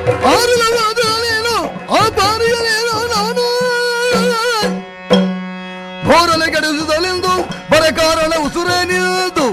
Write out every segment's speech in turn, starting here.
ಆರುಗಳಾದರೇನು ಆ ಬಾರಿಗಳೇನೋ ನಾನು ಬೋರಲೆ ಕೆಡಿಸುತ್ತಲೆಂದು ಬರ ಕಾರಣ ಉಸುರೇ ನಿಲ್ತು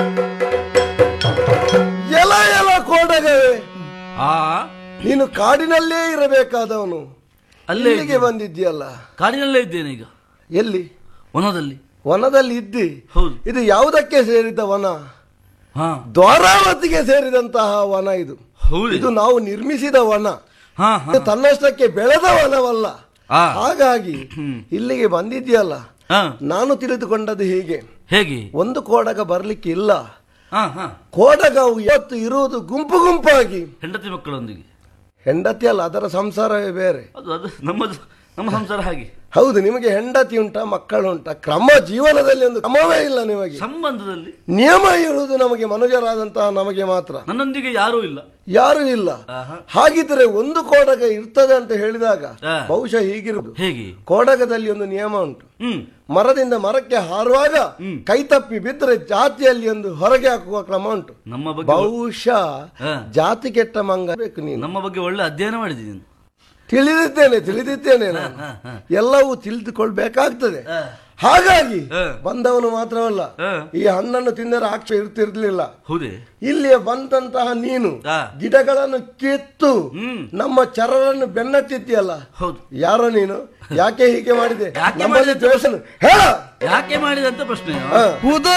ಎಲ ಎಲ ಕೋಡಗವೇ ಆ ನೀನು ಕಾಡಿನಲ್ಲೇ ಇರಬೇಕಾದವನು ಅಲ್ಲೇ ಇಲ್ಲಿಗೆ ಬಂದಿದ್ಯಲ್ಲ ಕಾಡಿನಲ್ಲೇ ಇದ್ದೇನೆ ಈಗ ಎಲ್ಲಿ ವನದಲ್ಲಿ ವನದಲ್ಲಿ ಇದ್ದಿ ಹೌದು ಇದು ಯಾವುದಕ್ಕೆ ಸೇರಿದ ವನ ಹಾ ದ್ವಾರಾವತಿಗೆ ಸೇರಿದಂತಹ ವನ ಇದು ಹೌದು ಇದು ನಾವು ನಿರ್ಮಿಸಿದ ವನ ಹಾ ಹಾ ಇದು ತನ್ನಷ್ಟಕ್ಕೆ ಬೆಳೆದ ವನವಲ್ಲ ಆ. ಹಾಗಾಗಿ ಇಲ್ಲಿಗೆ ಬಂದಿದ್ಯಲ್ಲ ಹಾ ನಾನು ತಿಳಿದುಕೊಂಡದ್ದು ಹೀಗೆ ಹೇಗೆ ಒಂದು ಕೋಡಗ ಬರ್ಲಿಕ್ಕೆ ಇಲ್ಲ ಹಾ ಹಾ ಕೋಡಗ ಇವತ್ತು ಇರುವುದು ಗುಂಪು ಗುಂಪಾಗಿ ಹೆಂಡತಿ ಮಕ್ಕಳೊಂದಿಗೆ ಹೆಂಡತಿ ಅಲ್ಲ ಅದರ ಸಂಸಾರವೇ ಬೇರೆ ಅದು ಅದು ನಮ್ಮದು ನಮ್ಮ ಸಂಸಾರ ಹಾಗೆ ಹೌದು ನಿಮಗೆ ಹೆಂಡತಿ ಉಂಟಾ ಮಕ್ಕಳುಂಟಾ ಕ್ರಮ ಜೀವನದಲ್ಲಿ ಒಂದು ಕ್ರಮವೇ ಇಲ್ಲ ನಿಮಗೆ ಸಂಬಂಧದಲ್ಲಿ ನಿಯಮ ಇರುವುದು ನಮಗೆ ಮನುಜರಾದಂತಹ ನಮಗೆ ಮಾತ್ರ ನನ್ನೊಂದಿಗೆ ಯಾರೂ ಇಲ್ಲ ಯಾರು ಇಲ್ಲ ಆಹಾ. ಹಾಗಿದ್ರೆ ಒಂದು ಕೋಡಗ ಇರ್ತದೆ ಅಂತ ಹೇಳಿದಾಗ ಆ. ಬಹುಶಃ ಹೀಗಿರುವುದು ಹೇಗೆ ಕೋಡಗದಲ್ಲಿ ಒಂದು ನಿಯಮ ಉಂಟು ಹ್ಮ್ ಮರದಿಂದ ಮರಕ್ಕೆ ಹಾರುವಾಗ ಕೈ ತಪ್ಪಿ ಬಿದ್ದರೆ ಜಾತಿಯಲ್ಲಿ ಒಂದು ಹೊರಗೆ ಹಾಕುವ ಕ್ರಮ ಉಂಟು ನಮ್ಮ ಬಗ್ಗೆ ಬಹುಶಃ ಆ. ಜಾತಿ ಕೆಟ್ಟ ಮಂಗ ಬೇಕು ನೀನು ನಮ್ಮ ಬಗ್ಗೆ ಒಳ್ಳೆ ಅಧ್ಯಯನ ಮಾಡಿದ್ದೀನಿ ನೀನು ತಿಳಿದಿದ್ದೇನೆ ತಿಳಿದಿದ್ದೇನೆ ನಾನು ಹಾ, ಹಾ. ಎಲ್ಲವೂ ತಿಳಿದುಕೊಳ್ಬೇಕಾಗ್ತದೆ ಆ. ಹಾಗಾಗಿ ಆ. ಬಂದವನು ಮಾತ್ರವಲ್ಲ ಆ. ಈ ಹಣ್ಣನ್ನು ತಿಂದರೆ ಆಕ್ಷ ಇರ್ತಿರ್ಲಿಲ್ಲ ಹೌದೇ ಇಲ್ಲಿಯ ಬಂದಂತಹ ನೀನು ಆ. ಗಿಡಗಳನ್ನು ಕಿತ್ತು ಹ್ಮ್. ನಮ್ಮ ಚರರನ್ನು ಬೆನ್ನತ್ತಿದ್ಯಲ್ಲ ಹೌದು ಯಾರೋ ನೀನು ಯಾಕೆ ಹೀಗೆ ಮಾಡಿದೆ ಯಾಕೆ ನಮ್ಮಲ್ಲಿ ಮಾಡಿದೆ? ದ್ವೇಷ ಹೇಳ ಯಾಕೆ ಮಾಡಿದಂತ ಪ್ರಶ್ನೆ ಆ. ಉದ